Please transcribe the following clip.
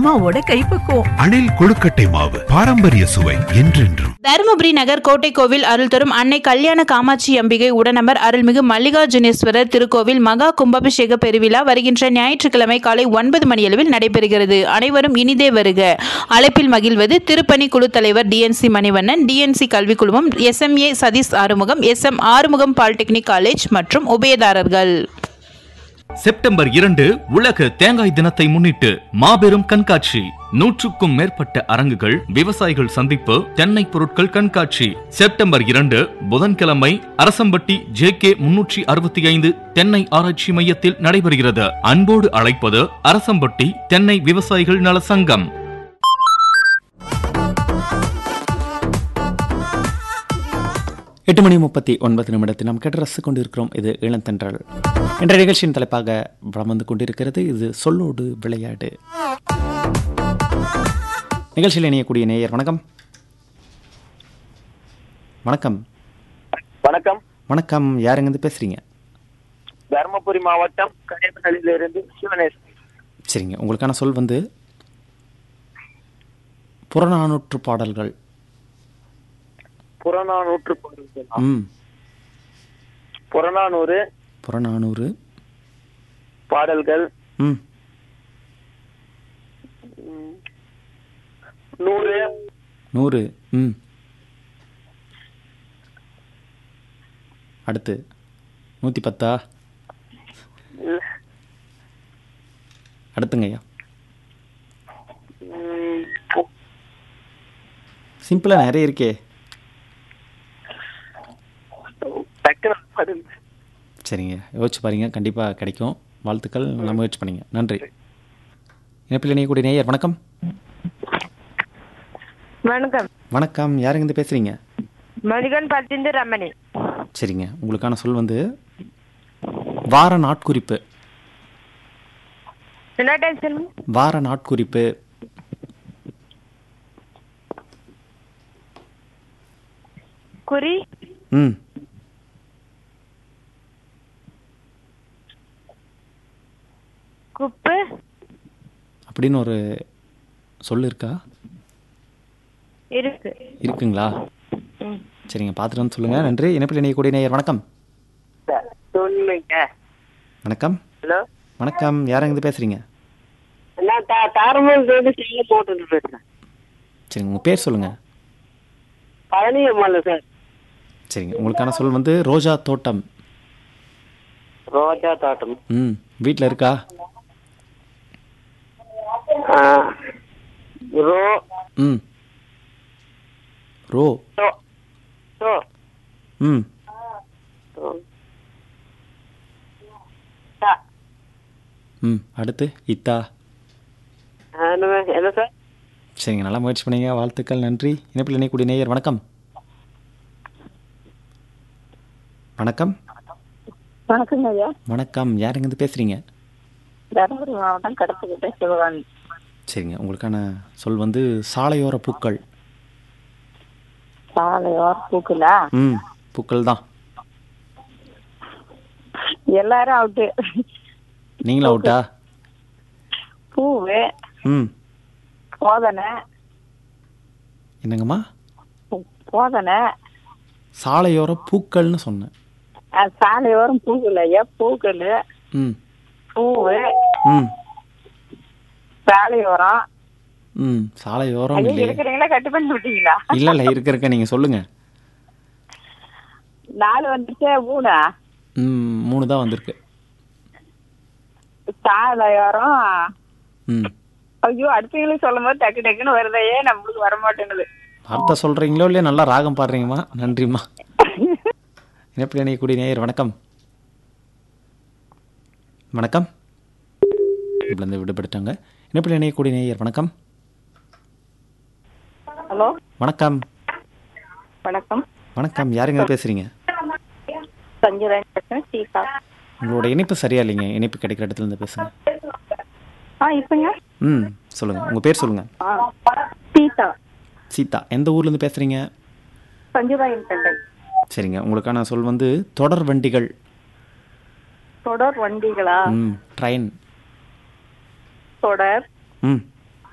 அம்மாவோட கைப்பக்குவம் அணில் கொழுக்கட்டை மாவு பாரம்பரிய சுவை என்றென்றும் தருமபுரி நகர் கோட்டை கோவில் அருள் தரும் அன்னை கல்யாண காமாட்சி அம்பிகை உடனமர் அருள்மிகு மல்லிகார்ஜுனேஸ்வரர் திருக்கோவில் மகா கும்பாபிஷேக பெருவிழா வருகின்ற ஞாயிற்றுக்கிழமை காலை ஒன்பது மணியளவில் நடைபெறுகிறது அனைவரும் இனிதே வருக அழைப்பில் மகிழ்வது திருப்பணி குழு தலைவர் டிஎன்சி மணிவண்ணன் டிஎன்சி கல்விக் குழுமம் SMA Sathish Arumugam SM Arumugam polytechnic college மற்றும் உபயதாரர்கள் செப்டம்பர் இரண்டு உலக தேங்காய் தினத்தை முன்னிட்டு மாபெரும் கண்காட்சி நூற்றுக்கும் மேற்பட்ட அரங்குகள் விவசாயிகள் சந்திப்பு தென்னை பொருட்கள் கண்காட்சி செப்டம்பர் இரண்டு புதன்கிழமை அரசம்பட்டி ஜே கே முன்னூற்றி அறுபத்தி ஐந்து தென்னை ஆராய்ச்சி மையத்தில் நடைபெறுகிறது அன்போடு அழைப்பது அரசம்பட்டி தென்னை விவசாயிகள் நல சங்கம் எட்டு மணி முப்பத்தி ஒன்பது நிமிடத்தில் நாம் கேட்டு ரசித்துக் கொண்டிருக்கிறோம் இது இளந்தென்றல் என்ற நிகழ்ச்சியின் தலைப்பாக வலம் வந்து கொண்டிருக்கிறது இது சொல்லோடு விளையாடு நிகழ்ச்சியில் இணையக்கூடிய நேயர் வணக்கம் வணக்கம் வணக்கம் வணக்கம் யாருங்கேருந்து பேசுறீங்க தருமபுரி மாவட்டம் கடைமகளிலிருந்து சிவனேஷ் சரிங்க உங்களுக்கான சொல் வந்து புறநானூற்று பாடல்கள் புறநானூற்று பாடல்கள் ம் புறநானூறு புறநானூறு பாடல்கள் ம் நூறு நூறு ம் அடுத்து நூற்றி பத்தா அடுத்துங்கய்யா ம், பு- சிம்பிளாக நிறைய இருக்கே டக்குனு பாடல். சரிங்க யோசிச்சு பாருங்க கண்டிப்பாக கிடைக்கும் வாழ்த்துக்கள் நல்லா முயற்சி பண்ணீங்க நன்றி இணைப்பில் இணையக்கூடிய நேயர் வணக்கம் வணக்கம் வணக்கம் யாருங்க பேசுகிறீங்க மணிகன் பத்திந்து ரமணி சரிங்க உங்களுக்கான சொல் வந்து வார நாட்குறிப்பு என்ன டைம் சொல்லுங்க வார நாட்குறிப்பு குறி ம் குப்பு அப்படின்னு ஒரு சொல் இருக்கா இருக்கு இருக்குங்களா ம். சரிங்க பார்த்துட்டு வந்து சொல்லுங்கள் நன்றி இணைப்பில் இணையக்கூடிய நேயர் வணக்கம் சொல்லுங்க வணக்கம் ஹலோ வணக்கம் யாருங்க பேசுகிறீங்க நான் தா தாரமூர்லேருந்து செய்ய போட்டு பேசுறேன் சரிங்க உங்கள் பேர் சொல்லுங்கள் பழனி அம்மால சார் சரிங்க உங்களுக்கான சொல் வந்து ரோஜா தோட்டம் ரோஜா தோட்டம் ம் வீட்டில் இருக்கா ஆ, ரோ ம் ரோ ரோ ரோ ம் ரோ. தா. ம் அடுத்து இத்தா ஆ, என்னங்க, என்ன சார் சரிங்க நல்லா முயற்சி பண்ணீங்க வாழ்த்துக்கள் நன்றி இணைப்பில் இணையக்கூடிய நேயர் வணக்கம் வணக்கம் வணக்கங்க ஐயா வணக்கம் யாருங்க பேசுகிறீங்க தருமபுரி மாவட்டம் கடத்துக்கிட்ட சிவகாமி சரிங்க உங்களுக்கான சொல் வந்து சாலையோர பூக்கள் சாலையோர் பூக்குலா ம் பூக்கள் தான் எல்லாரும் அவுட்டு நீங்களும் அவுட்டா பூவு ம் போதனை என்னங்கம்மா போதனை சாலையோர பூக்கள்னு சொன்னேன் ஆ, சாலையோரம் பூக்குல ஐயா பூக்கள் ம் பூவு ம் சாலையோரம் ம் சாலையோரம் ஐயா இல்லையே இருக்கிறீங்களா கட்டு பண்ணி விட்டீங்களா இல்லை இல்லை இருக்க இருக்க நீங்கள் சொல்லுங்கள் நாலு வந்துச்சு மூணா ம் மூணு தான் வந்திருக்கு சாலையோரம் ம் ஐயோ அடுத்தவங்களுக்கு சொல்லும் போது டக்கு டக்குன்னு வருதையே நம்மளுக்கு வர மாட்டேங்குது வார்த்தை சொல்கிறீங்களோ இல்லையா நல்லா ராகம் பாடுறீங்கம்மா நன்றிம்மா இணைப்பில் இணையக்கூடிய நேயர் வணக்கம் வணக்கம் இப்படிலேருந்து விடுபடுத்தாங்க இணைப்பில் இணையக்கூடிய நேயர் வணக்கம் ஹலோ வணக்கம் வணக்கம் வணக்கம் யாருங்க பேசுகிறீங்க சஞ்சயராஜ் பேசுறேன் சீதா உங்களோட இணைப்பு சரியா இல்லைங்க இணைப்பு கிடைக்கிற இடத்துல இருந்து பேசுங்க ஆ இப்பங்க ம் சொல்லுங்கள் உங்கள் பேர் சொல்லுங்கள் ஆ சீதா சீதா எந்த ஊர்லேருந்து பேசுகிறீங்க சஞ்சயராயன் தண்டை சரிங்க உங்களுக்கான சொல் வந்து தொடர் வண்டிகள் தொடர் வண்டிகளா ம் ட்ரெயின் தொடர் ம்